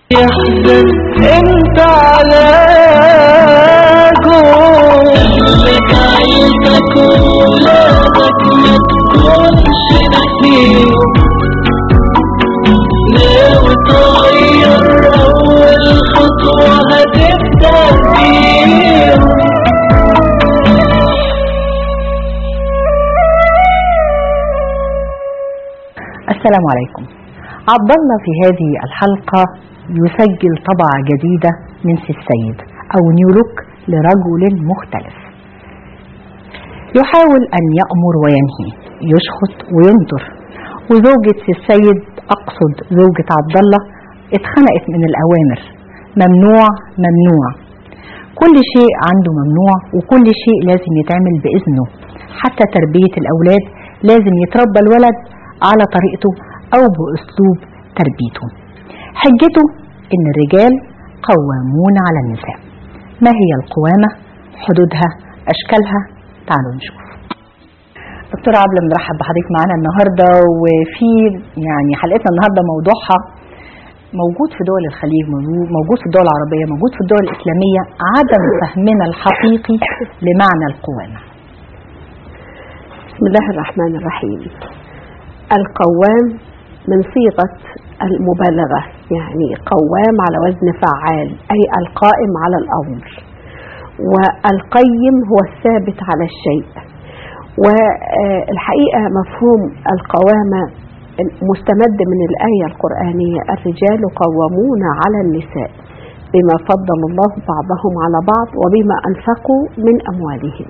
يحزن انت علاجه لك عيلتك وولادك ما تكونش نسيهم ناوي تغير اول خطوة هتبدأ بيهم السلام عليكم عبد الله في هذه الحلقة يسجل طبعة جديدة من سي السيد أو نيولوك لرجل مختلف يحاول أن يأمر وينهي يشخط وينطر وزوجة سي السيد أقصد زوجة عبد الله اتخنقت من الأوامر ممنوع ممنوع كل شيء عنده ممنوع وكل شيء لازم يتعمل بإذنه حتى تربية الأولاد لازم يتربى الولد على طريقته أو بأسلوب تربيته حجته إن الرجال قوامون على النساء ما هي القوامة حدودها أشكالها تعالوا نشوف دكتورة عبلة بنرحب بحضرتك معانا النهاردة وفي يعني حلقتنا النهاردة موضوعها موجود في دول الخليج موجود في الدول العربية موجود في الدول الإسلامية عدم فهمنا الحقيقي لمعنى القوامة بسم الله الرحمن الرحيم القوام من صيغة المبالغة يعني قوام على وزن فعال أي القائم على الأمر والقيم هو الثابت على الشيء والحقيقة مفهوم القوامة مستمد من الآية القرآنية الرجال قوامون على النساء بما فضل الله بعضهم على بعض وبما أنفقوا من أموالهم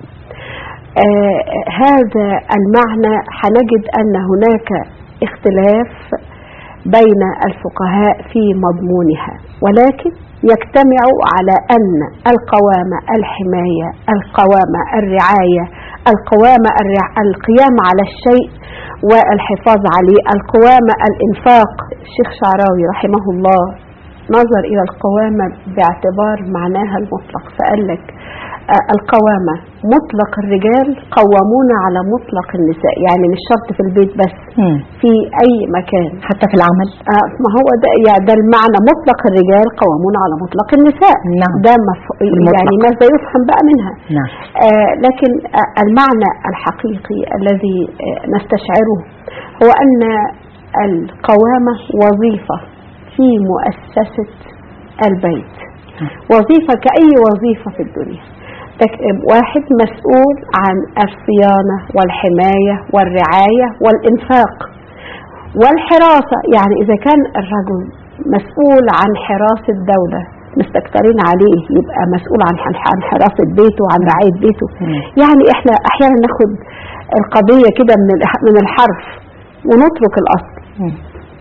آه هذا المعنى حنجد أن هناك اختلاف بين الفقهاء في مضمونها ولكن يجتمع على أن القوامة الحماية القوامة الرعاية القوامة الرع... القيام على الشيء والحفاظ عليه القوامة الإنفاق الشيخ شعراوي رحمه الله نظر إلى القوامة باعتبار معناها المطلق فقال لك القوامة مطلق الرجال قوامون على مطلق النساء يعني مش شرط في البيت بس مم. في أي مكان حتى في العمل آه ما هو ده يعني ده المعنى مطلق الرجال قوامون على مطلق النساء نعم. ده مف... المطلق. يعني ماذا يفهم بقى منها نعم آه لكن آه المعنى الحقيقي الذي آه نستشعره هو أن القوامة وظيفة في مؤسسة البيت وظيفة كأي وظيفة في الدنيا تك- واحد مسؤول عن الصيانة والحماية والرعاية والإنفاق والحراسة يعني إذا كان الرجل مسؤول عن حراسة دولة مستكترين عليه يبقى مسؤول عن عن حراسة بيته وعن رعاية بيته مم. يعني احنا احيانا ناخد القضية كده من الح- من الحرف ونترك الأصل مم.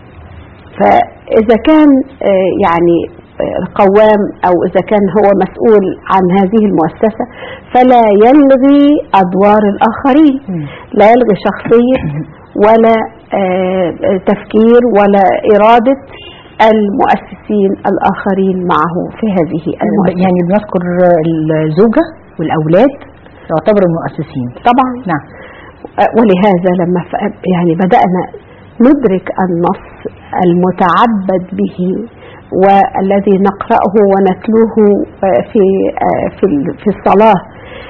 فإذا كان آه، يعني آه، القوام أو إذا كان هو مسؤول عن هذه المؤسسة فلا يلغي أدوار الآخرين مم. لا يلغي شخصية ولا آه، تفكير ولا إرادة المؤسسين الآخرين معه في هذه المؤسسة يعني بنذكر الزوجة والأولاد يعتبروا المؤسسين طبعا نعم ولهذا لما ف- يعني بدأنا ندرك النص المتعبد به والذي نقرأه ونتلوه في في في الصلاة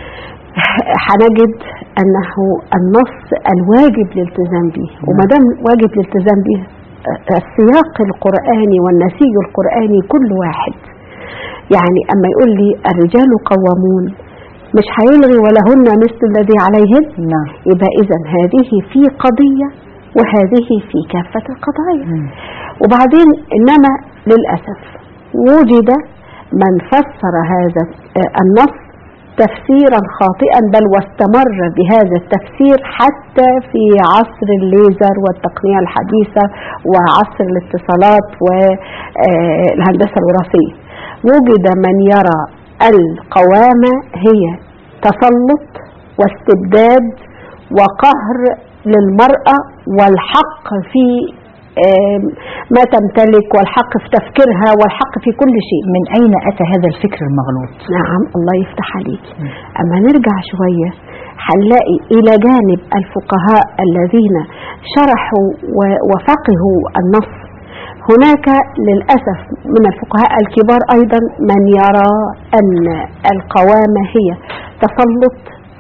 هنجد أنه النص الواجب الالتزام به وما دام واجب الالتزام به السياق القرآني والنسيج القرآني كل واحد يعني أما يقول لي الرجال قوامون مش هيلغي ولهن مثل الذي عليهن نعم يبقى إذا هذه في قضية وهذه في كافة القضايا مم. وبعدين إنما للأسف وجد من فسر هذا آه، النص تفسيرا خاطئا بل واستمر بهذا التفسير حتى في عصر الليزر والتقنية الحديثة وعصر الاتصالات والهندسة الوراثية وجد من يرى القوامة هي تسلط واستبداد وقهر للمرأة والحق في آم، ما تمتلك والحق في تفكيرها والحق في كل شيء من أين أتى هذا الفكر المغلوط نعم الله يفتح عليك أما نرجع شوية هنلاقي إلى جانب الفقهاء الذين شرحوا و- وفقهوا النص هناك للأسف من الفقهاء الكبار أيضا من يرى أن القوامة هي تسلط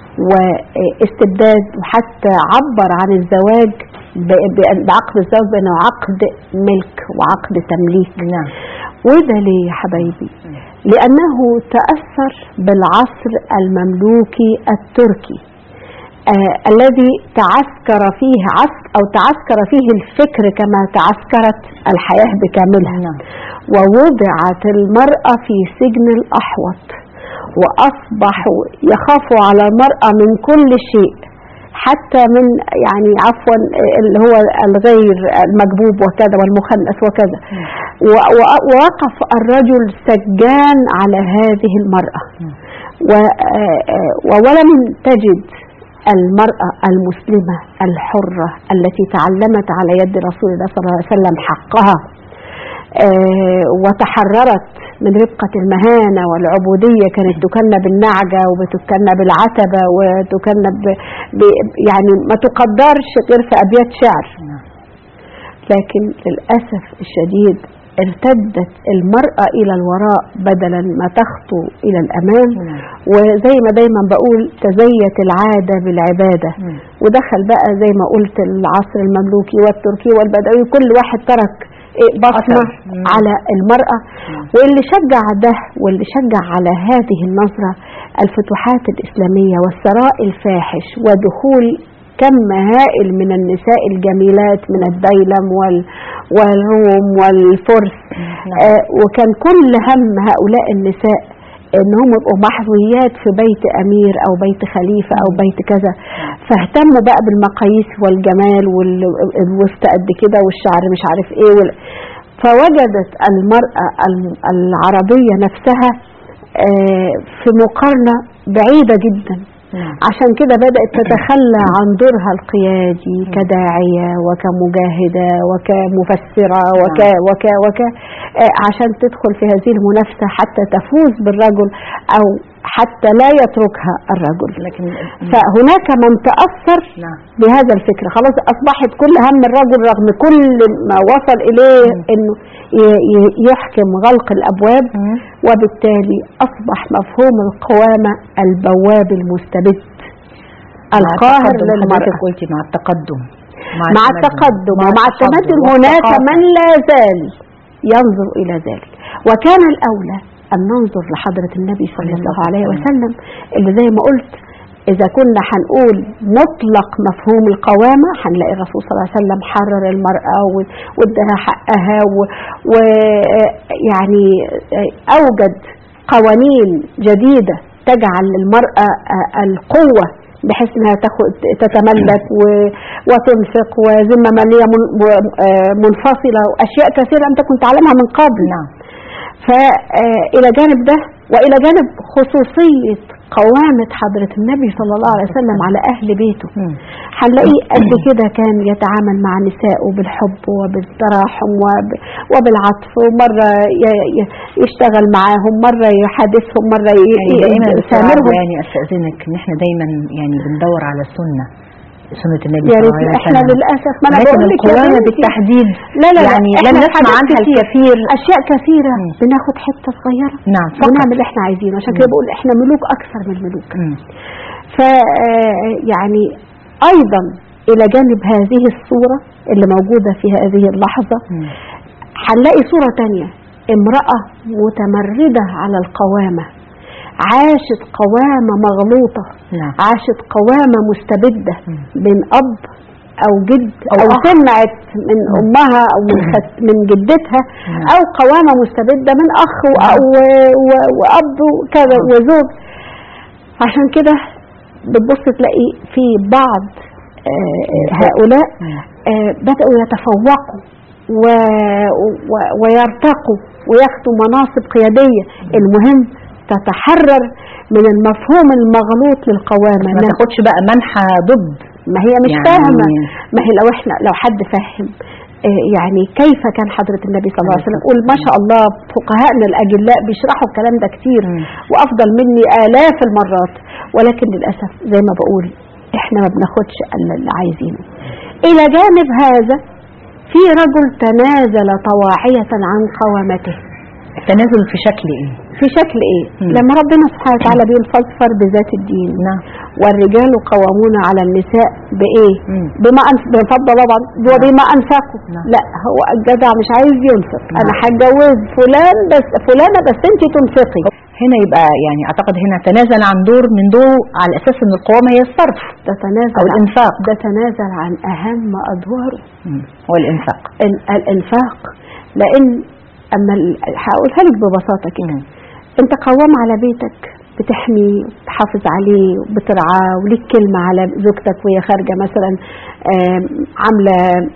واستبداد وحتى عبر عن الزواج ب- ب- بعقد الزواج بأنه عقد ملك وعقد تمليك نعم وده ليه يا حبايبي لأنه تأثر بالعصر المملوكي التركي آه الذي تعسكر فيه عسك أو تعسكر فيه الفكر كما تعسكرت الحياة بكاملها نعم. ووضعت المرأة في سجن الأحوط وأصبحوا يخافوا على المرأة من كل شيء حتى من يعني عفوا اللي هو الغير المكبوب وكذا والمخنث وكذا و- و- ووقف الرجل سجان على هذه المرأة و- آه، آه، ولم تجد المرأة المسلمة الحرة التي تعلمت على يد رسول الله صلى الله عليه وسلم حقها آه، وتحررت من ربقة المهانة والعبودية كانت تكنى بالنعجة وبتكنى بالعتبة وتكنى ب... ب... يعني ما تقدرش غير في أبيات شعر لكن للأسف الشديد ارتدت المرأة إلى الوراء بدلا ما تخطو إلى الأمام نعم. وزي ما دايما بقول تزيت العادة بالعبادة مم. ودخل بقى زي ما قلت العصر المملوكي والتركي والبدوي كل واحد ترك إيه بصمة أثر. مم. على المرأة واللي شجع ده واللي شجع على هذه النظرة الفتوحات الإسلامية والثراء الفاحش ودخول كم هائل من النساء الجميلات من الديلم وال والروم والفرس نعم. آه وكان كل هم هؤلاء النساء انهم يبقوا محظويات في بيت امير او بيت خليفه او بيت كذا فاهتموا بقى بالمقاييس والجمال والوسط قد كده والشعر مش عارف ايه وال... فوجدت المراه الم- العربيه نفسها آه، في مقارنه بعيده جدا نعم. عشان كده بدأت تتخلى عن دورها القيادي كداعية وكمجاهدة وكمفسرة وك وك وك آه، عشان تدخل في هذه المنافسة حتى تفوز بالرجل أو حتى لا يتركها الرجل لكن فهناك من تأثر نعم بهذا الفكر خلاص أصبحت كل هم الرجل رغم كل ما وصل إليه أنه ي- ي- يحكم غلق الأبواب مم. وبالتالي أصبح مفهوم القوامة البواب المستبد القاهر التقدم للمرأة حضرتك قلتي مع التقدم مع التقدم ومع التمدن التحضر هناك والثقافة. من لا زال ينظر إلى ذلك وكان الأولى أن ننظر لحضرة النبي صلى الله عليه وسلم اللي زي ما قلت إذا كنا هنقول مطلق مفهوم القوامة هنلاقي الرسول صلى الله عليه وسلم حرر المرأة و- وادها حقها ويعني أوجد قوانين جديدة تجعل للمرأة آه، القوة بحيث انها تاخد تتملك و- وتنفق وذمه ماليه من- و- آه، منفصله واشياء كثيره انت كنت تعلمها من قبل نعم فإلى جانب ده وإلى جانب خصوصية قوامة حضرة النبي صلى الله عليه وسلم على أهل بيته مم. هنلاقيه قد كده كان يتعامل مع نسائه بالحب وبالتراحم وب- وبالعطف ومرة ي- ي- يشتغل معاهم مرة يحادثهم مرة ي- يعني دائما ي- بصراحة يسامرهم يعني استاذنك ان احنا دايما يعني بندور على السنه سنه النبي يا صلى الله ريت عليه احنا وسلم للاسف ما انا ولكن بقول لك يا القوامه بنتي بالتحديد لا لا لا يعني احنا لم في نسمع حاجات عنها كتير. الكثير اشياء كثيره مم. بناخد حته صغيره نعم فقط ونعمل اللي احنا عايزينه عشان كده بقول احنا ملوك اكثر من الملوك مم. ف آه، يعني ايضا الى جانب هذه الصوره اللي موجوده في هذه اللحظه مم. هنلاقي صوره تانية امراه متمرده على القوامه عاشت قوامه مغلوطه نعم عاشت قوامه مستبده مم. من اب او جد أو او, أخ. سمعت من امها او من, خت من جدتها نعم. او قوامه مستبده من اخ و- و- و- واب وكذا وزوج عشان كده بتبص تلاقي في بعض آه، هؤلاء مم. آه، بدأوا يتفوقوا و- و- ويرتقوا وياخدوا مناصب قيادية المهم تتحرر من المفهوم المغلوط للقوامة ما إنها تاخدش بقى منحى ضد ما هي مش يعني- فاهمة ما هي لو احنا لو حد فاهم آه، يعني كيف كان حضرة النبي صلى الله عليه وسلم قول ما شاء الله فقهاءنا الأجلاء بيشرحوا الكلام ده كتير مم. وأفضل مني آلاف المرات ولكن للأسف زي ما بقول احنا ما بناخدش إلا اللي عايزينه إلى جانب هذا في رجل تنازل طواعية عن قوامته التنازل في شكل ايه في شكل ايه مم. لما ربنا سبحانه وتعالى بيقول فاظفر بذات الدين نعم والرجال قوامون على النساء بايه مم. بما أنف... بفضل طبعا وبما انفقوا نعم. لا هو الجدع مش عايز ينفق نعم. انا هتجوز فلان بس فلانه بس انت تنفقي هنا يبقى يعني اعتقد هنا تنازل عن دور من دور على اساس ان القوامه هي الصرف ده تنازل او عن- الانفاق ده تنازل عن اهم ادواره مم. هو الانفاق ال- الانفاق لان اما ال- هقولها لك ببساطه كده مم. انت قوام على بيتك بتحميه بتحافظ عليه وبترعاه وليك كلمة على زوجتك وهي خارجة مثلا آم، عاملة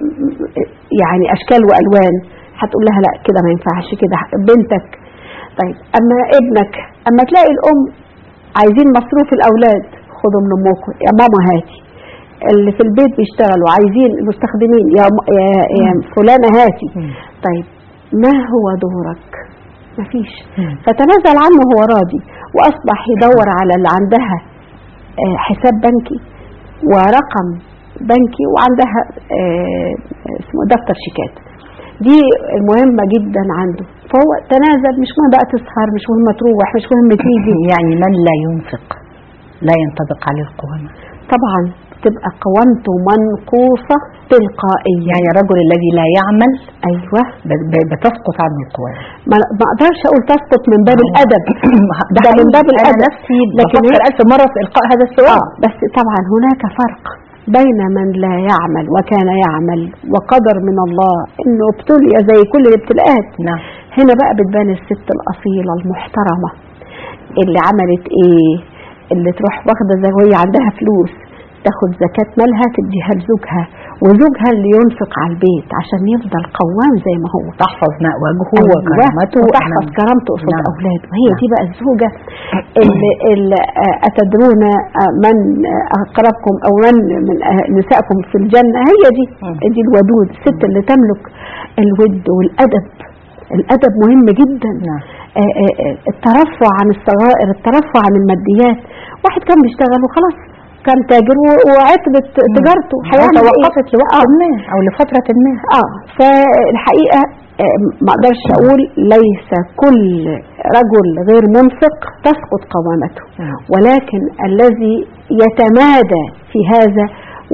يعني أشكال وألوان هتقول لها لا كده ما ينفعش كده بنتك طيب أما ابنك أما تلاقي الأم عايزين مصروف الأولاد خدوا من أمكم يا ماما هاتي اللي في البيت بيشتغلوا عايزين المستخدمين يا, م- يا, يا فلانة هاتي مم. طيب ما هو دورك مفيش مم. فتنازل عنه هو راضي واصبح يدور على اللي عندها آه، حساب بنكي ورقم بنكي وعندها آه، اسمه دفتر شيكات دي مهمة جدا عنده فهو تنازل مش مهم بقى تسهر مش مهم تروح مش مهم تيجي يعني من لا ينفق لا ينطبق عليه القوامه طبعا تبقى قوامته منقوصة تلقائيا يعني الرجل الذي لا يعمل ايوه ب- ب- بتسقط عنه القوامه ما ما اقدرش اقول تسقط من باب الادب ده ده من حقيقي. باب انا الادب نفسي لكن بفكر هي- الف مره في القاء هذا السؤال آه بس طبعا هناك فرق بين من لا يعمل وكان يعمل وقدر من الله انه ابتلي زي كل الابتلاءات نعم هنا بقى بتبان الست الاصيله المحترمه اللي عملت ايه اللي تروح واخده زي وهي عندها فلوس تاخد زكاة مالها تديها لزوجها وزوجها اللي ينفق على البيت عشان يفضل قوام زي ما هو تحفظ ماء وجهه أيوة، وكرامته وتحفظ نعم. كرامته قصاد نعم. اولاده وهي نعم. دي بقى الزوجه اللي, اللي آه، اتدرون آه، من آه، اقربكم او من من آه، نسائكم في الجنه هي دي مم. دي الودود الست اللي تملك الود والادب الادب مهم جدا نعم. آه، آه، آه، الترفع عن الصغائر الترفع عن الماديات واحد كان بيشتغل وخلاص كان تاجر و- وعطلت تجارته أو هيعمل إيه؟ توقفت لوقت آه. ما او لفتره ما اه فالحقيقه آه، ما اقدرش اقول ليس كل رجل غير منفق تسقط قوامته نعم. ولكن الذي يتمادى في هذا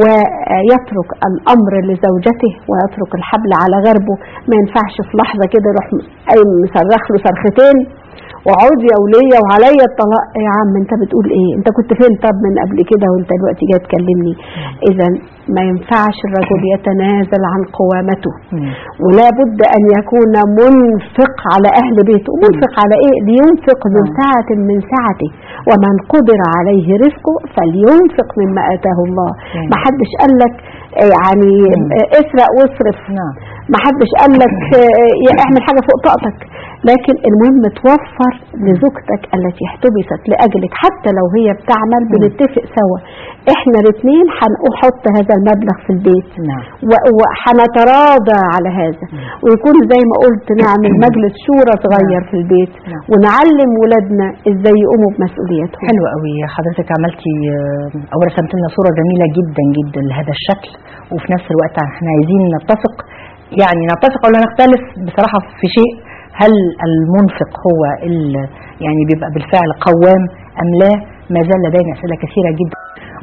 ويترك الامر لزوجته ويترك الحبل على غربه ما ينفعش في لحظه كده يروح قايم مصرخ له صرختين وعود يا ولية وعليا الطلاق يا عم انت بتقول ايه انت كنت فين طب من قبل كده وانت دلوقتي جاي تكلمني اذا ما ينفعش الرجل يتنازل عن قوامته مم. ولا بد أن يكون منفق على أهل بيته منفق على إيه لينفق ذو نعم. سعة من سعته ومن قدر عليه رزقه فلينفق مما آتاه الله نعم. ما حدش قال لك آه، يعني مم. آه، اسرق واصرف نعم ما حدش قال لك آه، يا اعمل حاجة فوق طاقتك لكن المهم توفر لزوجتك التي احتبست لأجلك حتى لو هي بتعمل بنتفق سوا احنا الاثنين هنحط هذا المبلغ في البيت نعم و- وهنتراضى على هذا ويكون زي ما قلت نعمل مجلس شورى صغير في البيت نعم. ونعلم ولادنا ازاي يقوموا بمسؤولياتهم حلو قوي حضرتك عملتي آه، او رسمت لنا صوره جميله جدا جدا لهذا الشكل وفي نفس الوقت احنا عايزين نتفق يعني نتفق ولا نختلف بصراحه في شيء هل المنفق هو ال- يعني بيبقى بالفعل قوام ام لا ما زال لدينا اسئله كثيره جدا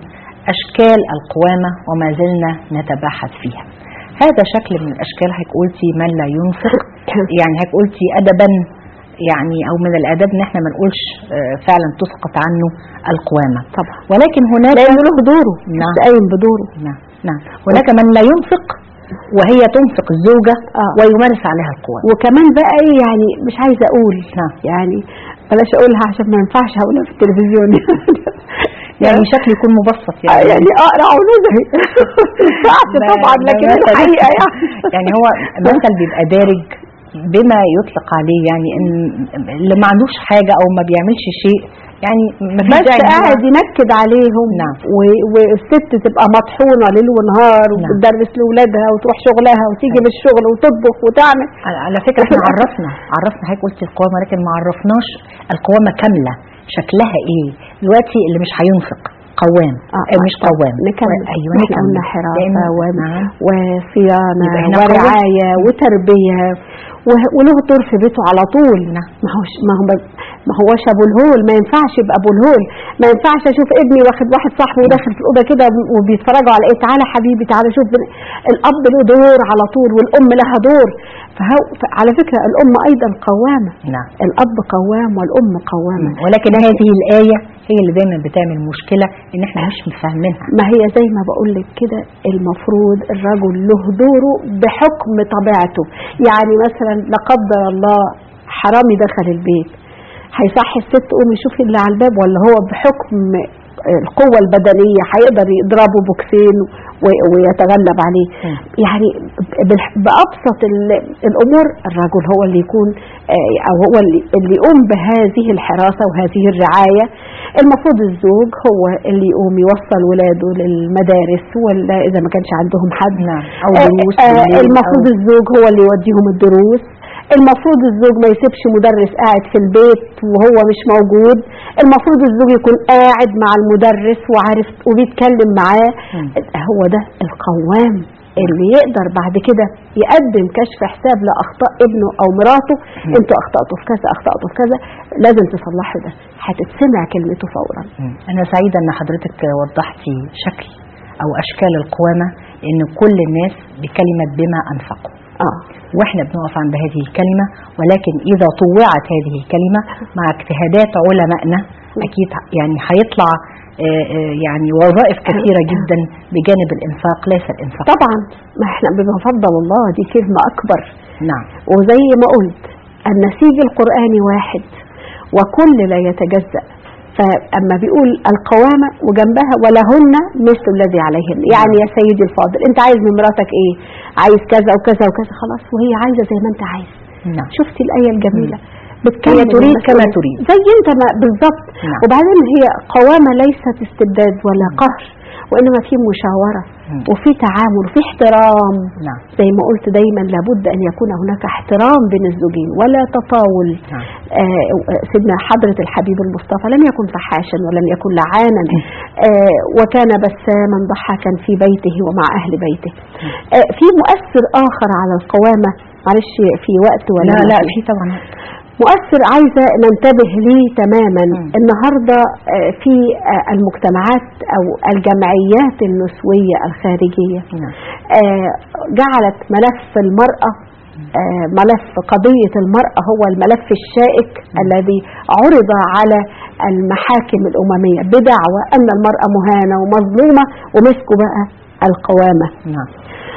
اشكال القوامه وما زلنا نتباحث فيها هذا شكل من الاشكال هيك قلتي من لا ينفق يعني هيك قلتي ادبا يعني او من الاداب ان احنا ما نقولش آه، فعلا تسقط عنه القوامه طبعا ولكن هناك لانه له دوره نعم. مش قايم بدوره نعم نعم هناك من لا ينفق وهي تنفق الزوجه آه. ويمارس عليها القوامه وكمان بقى ايه يعني مش عايزه اقول نعم. يعني بلاش اقولها عشان ما ينفعش اقولها في التلفزيون يعني شكل يكون مبسط آه، يعني يعني اقرا ونزهي ينفعش ده- طبعا ده لكن مثل. الحقيقه يعني يعني هو مثل بيبقى دارج بما يطلق عليه يعني ان اللي ما عندوش حاجه او ما بيعملش شيء يعني ما فيش بس داعي إن هو- قاعد ينكد عليهم نعم. و- والست تبقى مطحونه ليل ونهار نعم. وبتدرس لاولادها وتروح شغلها وتيجي من الشغل وتطبخ وتعمل على- على فكره احنا عرفنا عرفنا حضرتك قلت القوامه لكن ما عرفناش القوامه كامله شكلها ايه دلوقتي اللي مش هينفق قوام آه، آه مش طب قوام نكمل ايوه احنا نكمل قلنا حراسة لأن- و- نعم. وصيانة يبقى احنا ورعاية وتربية و- وله دور في بيته على طول نعم. ما هوش ما هو ما هوش ابو الهول ما ينفعش يبقى ابو الهول ما ينفعش اشوف ابني واخد واحد صاحبه وداخل في الاوضه كده وبيتفرجوا على ايه تعالى حبيبي تعالى شوف بن- الاب له دور على طول والام لها دور فهو على فكره الام ايضا قوامه نعم الاب قوام والام قوامه ولكن هذه الآية هي اللي دايما بتعمل مشكلة إن إحنا مش مفهمينها ما هي زي ما بقول لك كده المفروض الرجل له دوره بحكم طبيعته يعني مثلا لا قدر الله حرامي دخل البيت هيصحي الست قومي شوفي اللي على الباب ولا هو بحكم القوة البدنية هيقدر يضربه بوكسين و- ويتغلب عليه مم. يعني بالح- بأبسط ال- الأمور الرجل هو اللي يكون آه، أو هو اللي اللي يقوم بهذه الحراسة وهذه الرعاية المفروض الزوج هو اللي يقوم يوصل ولاده للمدارس ولا إذا ما كانش عندهم حد نعم أو آه، دروس آه، بالليل المفروض أو- الزوج هو اللي يوديهم الدروس المفروض الزوج ما يسيبش مدرس قاعد في البيت وهو مش موجود المفروض الزوج يكون قاعد مع المدرس وعارف وبيتكلم معاه مم. هو ده القوام اللي يقدر بعد كده يقدم كشف حساب لاخطاء ابنه او مراته انتوا اخطاتوا في كذا اخطاتوا في كذا لازم تصلحوا ده هتتسمع كلمته فورا مم. أنا سعيدة إن حضرتك وضحتي شكل أو أشكال القوامة إن كل الناس بكلمة بما أنفقوا اه واحنا بنقف عند هذه الكلمة ولكن إذا طوعت هذه الكلمة مع اجتهادات علمائنا أكيد يعني هيطلع آه، آه، يعني وظائف كثيرة جدا بجانب الإنفاق ليس الإنفاق طبعا ما احنا بنفضل الله دي كلمه اكبر نعم وزي ما قلت النسيج القرآني واحد وكل لا يتجزأ فأما بيقول القوامة وجنبها ولهن مثل الذي عليهن يعني يا سيدي الفاضل انت عايز من مراتك ايه عايز كذا وكذا وكذا خلاص وهي عايزة زي ما انت عايز نعم شفتي الآية الجميلة هي بتكلم تريد المسؤول. كما تريد. زي انت ما بالظبط نعم. وبعدين هي قوامة ليست استبداد ولا قهر وإنما في مشاورة مم. وفي تعامل وفي احترام نعم زي ما قلت دايما لابد ان يكون هناك احترام بين الزوجين ولا تطاول نعم. آه سيدنا حضرة الحبيب المصطفى لم يكن فحاشا ولم يكن لعانا آه وكان بساما ضحكا في بيته ومع اهل بيته آه في مؤثر اخر على القوامة معلش في وقت ولا لا ما لا فيه؟ في طبعا مؤثر عايزة ننتبه ليه تماما مم. النهاردة آه، في آه، المجتمعات أو الجمعيات النسوية الخارجية نعم آه، جعلت ملف المرأة آه، ملف قضية المرأة هو الملف الشائك الذي عرض على المحاكم الأممية بدعوى أن المرأة مهانة ومظلومة ومسكوا بقى القوامة نعم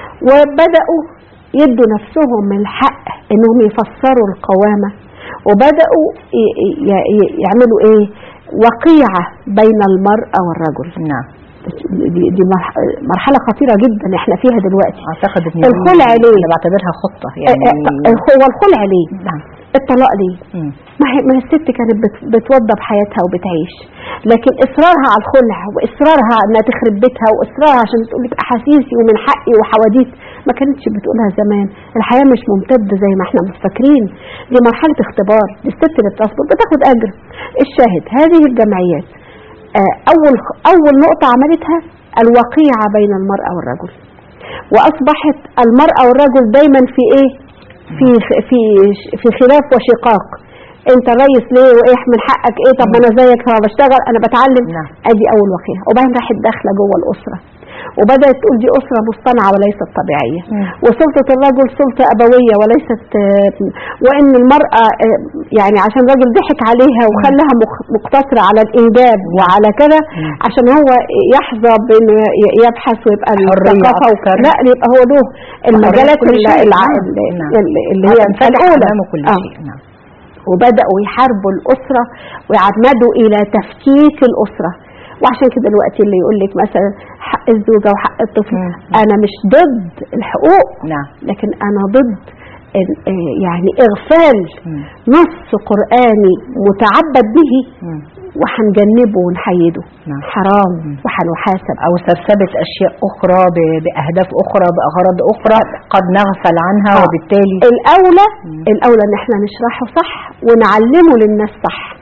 وبدأوا يدوا نفسهم الحق انهم يفسروا القوامة وبدأوا ي- ي- ي- يعملوا ايه وقيعة بين المرأة والرجل نعم دي, دي مرح- مرحلة خطيرة جدا احنا فيها دلوقتي أعتقد إن الخلع دي- ليه؟ أنا بعتبرها خطة آه، يعني آه، هو الخلع ليه نعم الطلاق ليه مم. ما هي ما هي الست كانت بت- بتوضب حياتها وبتعيش لكن اصرارها على الخلع واصرارها انها تخرب بيتها واصرارها عشان تقول لك احاسيسي ومن حقي وحواديت ما كانتش بتقولها زمان الحياه مش ممتده زي ما احنا مفكرين دي مرحله اختبار دي الست اللي بتصبر بتاخد اجر الشاهد هذه الجمعيات آه، اول اول نقطه عملتها الوقيعه بين المراه والرجل واصبحت المراه والرجل دايما في ايه في في في خلاف وشقاق انت الريس ليه وايه من حقك ايه طب ما انا زيك انا بشتغل انا بتعلم نعم. ادي اول وقيعه وبعدين راحت داخله جوه الاسره وبدات تقول دي اسره مصطنعه وليست طبيعيه مم. وسلطه الرجل سلطه ابويه وليست آه، وان المراه آه، يعني عشان الراجل ضحك عليها وخلاها مخ- مقتصره على الانجاب وعلى كده مم. عشان هو يحظى بانه ي- يبحث ويبقى حرية الثقافه أكتر. لا يبقى هو له المجالات كل اللي, شيء. الع- نعم. اللي, نعم. اللي هي هتنفتح الاولى أمامه كل آه. شيء نعم وبدأوا يحاربوا الأسرة ويعمدوا إلى تفكيك الأسرة وعشان كده دلوقتي اللي يقول لك مثلا حق الزوجة وحق الطفل مم. أنا مش ضد الحقوق نعم لكن أنا ضد ال- آه يعني إغفال مم. نص قرآني متعبد به مم. وهنجنبه ونحيده نعم. حرام وهنحاسب أو سرسبة أشياء أخرى ب- بأهداف أخرى بأغراض أخرى قد نغفل عنها آه. وبالتالي الأولى الأولى إن إحنا نشرحه صح ونعلمه للناس صح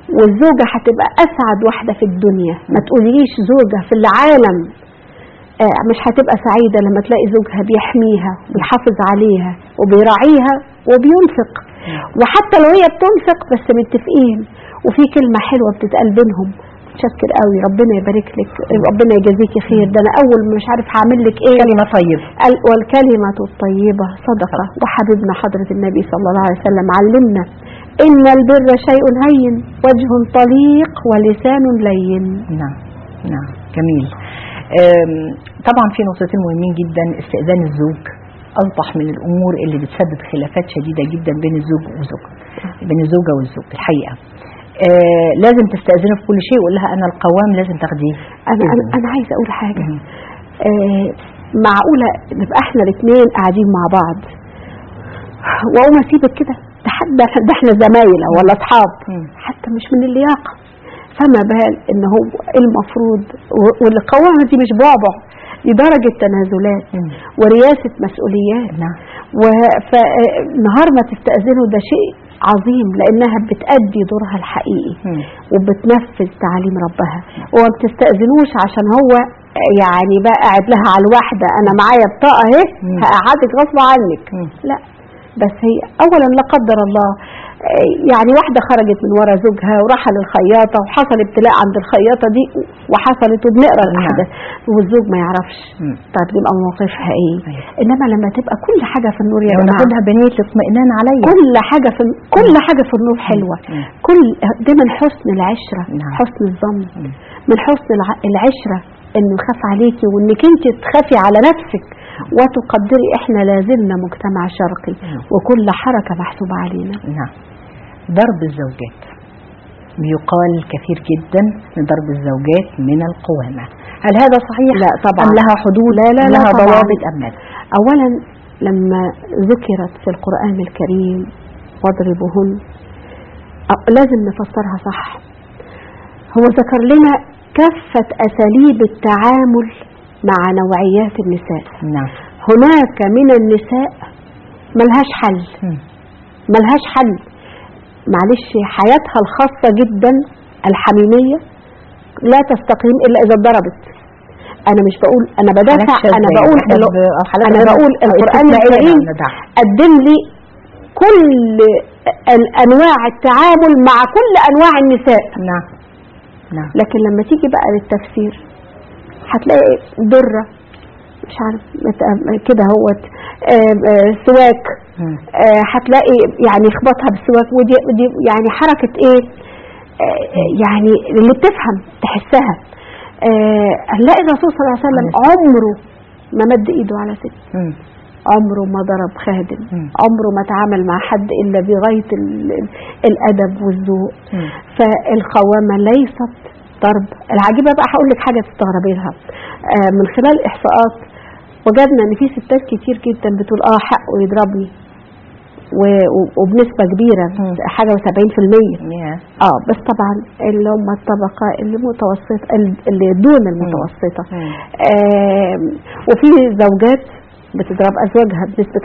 والزوجة هتبقى أسعد واحدة في الدنيا ما تقوليش زوجة في العالم آه، مش هتبقى سعيدة لما تلاقي زوجها بيحميها وبيحافظ عليها وبيراعيها وبينفق وحتى لو هي بتنفق بس متفقين وفي كلمة حلوة بتتقال بينهم متشكر قوي ربنا يبارك لك ربنا يجازيكي خير ده انا اول مش عارف هعمل لك ايه كلمة طيب قال والكلمة الطيبة صدقة وحبيبنا حضرة النبي صلى الله عليه وسلم علمنا إن البر شيء هين وجه طليق ولسان لين نعم نعم جميل أم، طبعا في نقطتين مهمين جدا استئذان الزوج أصبح من الأمور اللي بتسبب خلافات شديدة جدا بين الزوج وزوجها بين الزوجة والزوج الحقيقة آه لازم تستأذنه في كل شيء وقول لها أنا القوام لازم تاخديه أنا أنا, إذن. أنا عايزة أقول حاجة مم. آه معقولة نبقى إحنا الاثنين قاعدين مع بعض وأقوم أسيبك كده ده حد ده إحنا زمايل ولا أصحاب مم. حتى مش من اللياقة فما بال إن هو المفروض و- والقوامة دي مش بعبع دي درجة تنازلات مم. ورياسة مسؤوليات نعم ونهار ما تستأذنه ده شيء عظيم لأنها بتأدي دورها الحقيقي مم. وبتنفذ تعاليم ربها وما بتستأذنوش عشان هو يعني بقى قاعد لها على الواحدة أنا معايا بطاقة أهي مم. هقعدك غصب عنك مم. لا بس هي أولا لا قدر الله آه، يعني واحدة خرجت من ورا زوجها وراح للخياطة وحصل ابتلاء عند الخياطة دي وحصلت وبنقرا نعم. الأحداث والزوج ما يعرفش مم. طب يبقى موقفها ايه أيوة. انما لما تبقى كل حاجه في النور يا لو جماعه ناخدها بنية الاطمئنان عليا كل حاجه في كل حاجه في النور حلوه مم. كل ده من حسن العشره نعم. حسن الظن مم. من حسن الع- العشره انه يخاف عليكي وانك انت تخافي على نفسك وتقدري احنا لازلنا مجتمع شرقي مم. وكل حركه محسوبه علينا نعم ضرب الزوجات بيقال كثير جدا ان ضرب الزوجات من القوامة هل هذا صحيح؟ لا طبعا. أم لها حدود؟ لا لا لا لها طبعا. ضوابط أم لا؟ اولا لما ذكرت في القران الكريم واضربهن أو- لازم نفسرها صح هو ذكر لنا كافة أساليب التعامل مع نوعيات النساء نعم هناك من النساء ملهاش حل مم. ملهاش حل معلش حياتها الخاصة جدا الحميمية لا تستقيم إلا إذا اتضربت أنا مش بقول أنا بدافع حالات أنا شاذة بقول يعني. ال- إحنا ب- حالات أنا غير بقول القرآن استثنائية الكريم لا ندعها. قدم لي كل الأنواع التعامل مع كل أنواع النساء نعم نعم لكن لما تيجي بقى للتفسير هتلاقي درة مش عارف مت- كده هوت آه، آه، سواك مم. آه، هتلاقي يعني يخبطها بالسواك ودي, ودي يعني حركة ايه آه، آه، يعني اللي بتفهم تحسها آه، هنلاقي الرسول صلى الله عليه وسلم عمره ما مد ايده على ست مم. عمره ما ضرب خادم مم. عمره ما تعامل مع حد الا بغايه ال- ال- الادب والذوق مم. فالقوامه ليست ضرب العجيبه بقى هقول لك حاجه تستغربي لها آه، من خلال احصاءات وجدنا ان في ستات كتير جدا بتقول اه حقه يضربني و- و- وبنسبه كبيره مم. حاجه و70% يا. اه بس طبعا اللي هم الطبقه اللي متوسطه اللي دون المتوسطه مم. آم، وفي زوجات بتضرب ازواجها بنسبه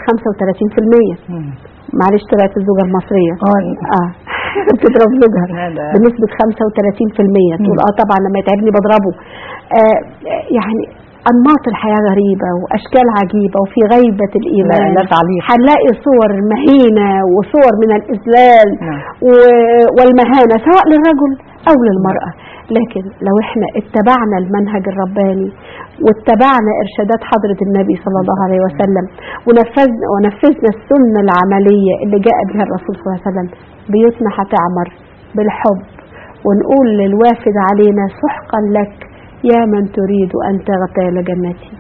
35% مم. معلش طلعت الزوجه المصريه اه اه بتضرب زوجها هذا- بنسبه 35% تقول مم. اه طبعا لما يتعبني بضربه آه يعني انماط الحياه غريبه واشكال عجيبه وفي غيبه الايمان لا- لا تعليق. هنلاقي صور مهينه وصور من الاذلال نعم. و- والمهانه سواء للرجل او للمراه لكن لو احنا اتبعنا المنهج الرباني واتبعنا ارشادات حضره النبي صلى الله عليه وسلم ونفذنا ونفذنا السنه العمليه اللي جاء بها الرسول صلى الله عليه وسلم بيوتنا هتعمر بالحب ونقول للوافد علينا سحقا لك يا من تريد ان تغتال جنتي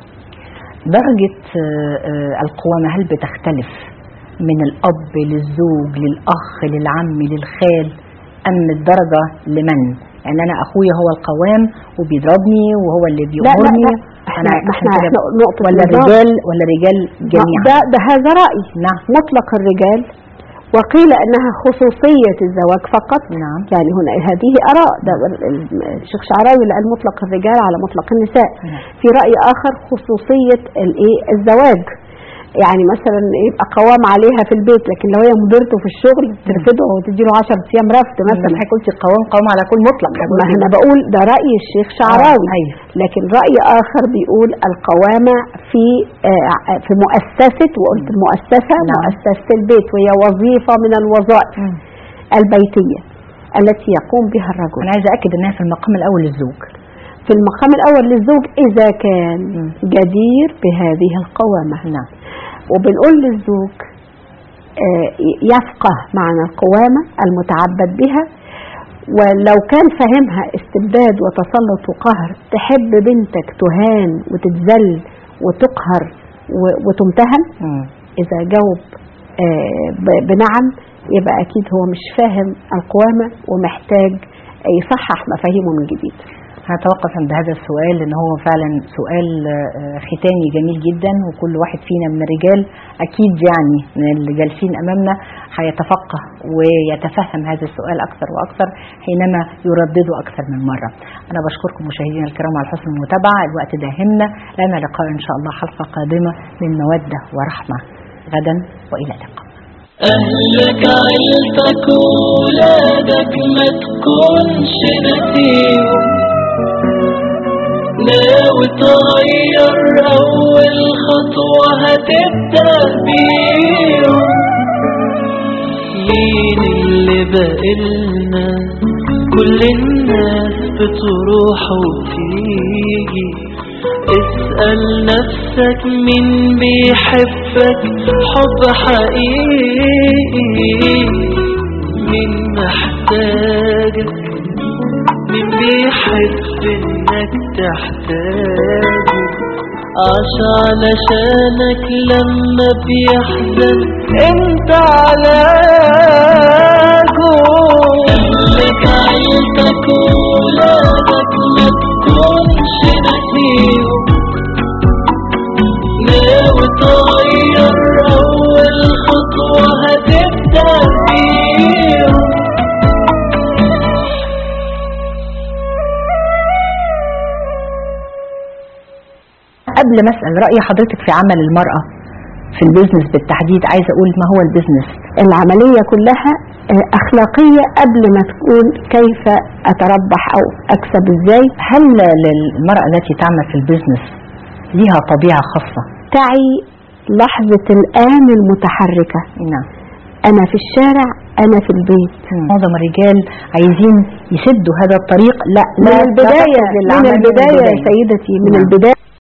درجة آه، آه، القوامة هل بتختلف من الأب للزوج للأخ للعم للخال أم الدرجة لمن؟ يعني أنا أخويا هو القوام وبيضربني وهو اللي لا بيأمرني لا احنا أنا احنا, كده- احنا نقطه ولا نظام. رجال ولا رجال جميعا ده, ده هذا رأي نعم مطلق الرجال وقيل انها خصوصية الزواج فقط نعم. يعني هنا هذه اراء ده ال- ال- الشيخ شعراوي اللي قال مطلق الرجال على مطلق النساء نعم. في رأي اخر خصوصية الايه الزواج يعني مثلا يبقى قوام عليها في البيت لكن لو هي مديرته في الشغل ترفضه وتدي له 10 ايام رفض مثلا مثلا حضرتك قلتي القوام قوام على كل مطلق ما انا بقول ده راي الشيخ شعراوي آه، أيوة. لكن راي اخر بيقول القوامه في آه، في مؤسسه وقلت المؤسسه نعم. مؤسسه البيت وهي وظيفه من الوظائف مم. البيتيه التي يقوم بها الرجل انا عايزه اكد انها في المقام الاول للزوج في المقام الاول للزوج اذا كان مم. جدير بهذه القوامه نعم وبنقول للزوج آه، يفقه معنى القوامة المتعبد بها ولو كان فاهمها استبداد وتسلط وقهر تحب بنتك تهان وتتذل وتقهر و- وتمتهن مم. إذا جاوب آه، ب- بنعم يبقى أكيد هو مش فاهم القوامة ومحتاج يصحح مفاهيمه من جديد هتوقف عند هذا السؤال لان هو فعلا سؤال آه، ختامي جميل جدا وكل واحد فينا من الرجال اكيد يعني من اللي جالسين امامنا هيتفقه ويتفهم هذا السؤال اكثر واكثر حينما يردده اكثر من مره. انا بشكركم مشاهدينا الكرام على حسن المتابعه، الوقت داهمنا، لنا لقاء ان شاء الله حلقه قادمه من موده ورحمه غدا والى اللقاء. أهلك عيلتك ولادك ما تكونش نسيهم ناوي تغير أول خطوة هتبدأ بيهم مين اللي بقلنا كل الناس بتروح وتيجي اسأل نفسك مين بيحبك حب حقيقي مين محتاجك مين بيحب انك تحتاجه عاش علشانك لما بيحزن انت علاجه اهلك عيلتك ولادك ما تكونش نسيهم ناوي تغير اول خطوة هتبدأ بيهم قبل ما اسال راي حضرتك في عمل المراه في البيزنس بالتحديد عايزه اقول ما هو البيزنس العملية كلها آه، أخلاقية قبل ما تكون كيف أتربح أو أكسب إزاي هل للمراه التي تعمل في البيزنس ليها طبيعه خاصه تعي لحظة الآن المتحركة نعم أنا في الشارع أنا في البيت معظم الرجال عايزين يسدوا هذا الطريق لا من لا البداية لا تقصد من العمل البداية يا سيدتي من نعم. البداية